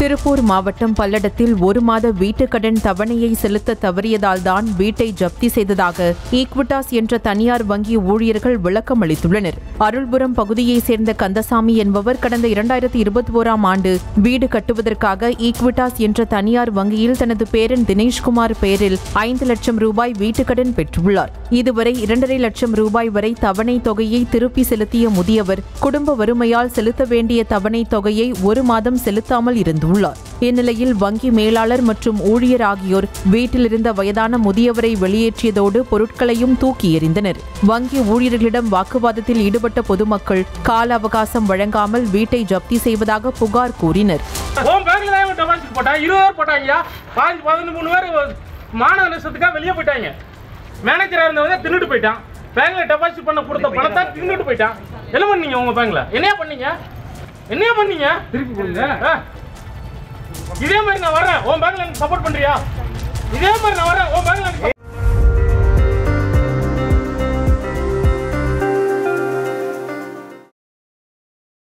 திருப்பூர் மாவட்டம் பல்லடத்தில் ஒரு மாத வீட்டுக்கடன் தவணையை செலுத்த தவறியதால் தான் வீட்டை ஜப்தி செய்ததாக ஈக்விட்டாஸ் என்ற தனியார் வங்கி ஊழியர்கள் விளக்கம் அளித்துள்ளனர் அருள்புரம் பகுதியைச் சேர்ந்த கந்தசாமி என்பவர் கடந்த இரண்டாயிரத்தி இருபத்தி ஓராம் ஆண்டு வீடு கட்டுவதற்காக ஈக்விட்டாஸ் என்ற தனியார் வங்கியில் தனது பேரன் தினேஷ்குமார் பெயரில் ஐந்து லட்சம் ரூபாய் வீட்டுக்கடன் பெற்றுள்ளார் இதுவரை இரண்டரை லட்சம் ரூபாய் வரை தவணை தொகையை திருப்பி செலுத்திய முதியவர் குடும்ப வறுமையால் செலுத்த வேண்டிய தவணை தொகையை ஒரு மாதம் செலுத்தாமல் இருந்துள்ளார் இந்நிலையில் வங்கி மேலாளர் மற்றும் ஊழியர் ஆகியோர் வீட்டிலிருந்த வயதான முதியவரை வெளியேற்றியதோடு பொருட்களையும் தூக்கி எறிந்தனர் வங்கி ஊழியர்களிடம் வாக்குவாதத்தில் ஈடுபட்ட பொதுமக்கள் கால அவகாசம் வழங்காமல் வீட்டை ஜப்தி செய்வதாக புகார் கூறினர் உன் பேங்க்ல தான் டெபாசிட் போட்டா இருபது பேர் போட்டாங்க பாஞ்சு பதினஞ்சு மூணு பேர் மாணவ லட்சத்துக்காக வெளியே போயிட்டாங்க மேனேஜரா இருந்தவங்க தின்னுட்டு போயிட்டான் பேங்க்ல டெபாசிட் பண்ண கொடுத்த பணத்தை தின்னுட்டு போயிட்டான் என்ன பண்ணீங்க உங்க பேங்க்ல என்னையா பண்ணீங்க என்னையா பண்ணீங்க திருப்பி கொடுங்க இதே மாதிரி நான் வரேன் உன் பேங்க்ல எனக்கு சப்போர்ட் பண்றியா இதே மாதிரி நான் வரேன் உன் பேங்க்ல எனக்கு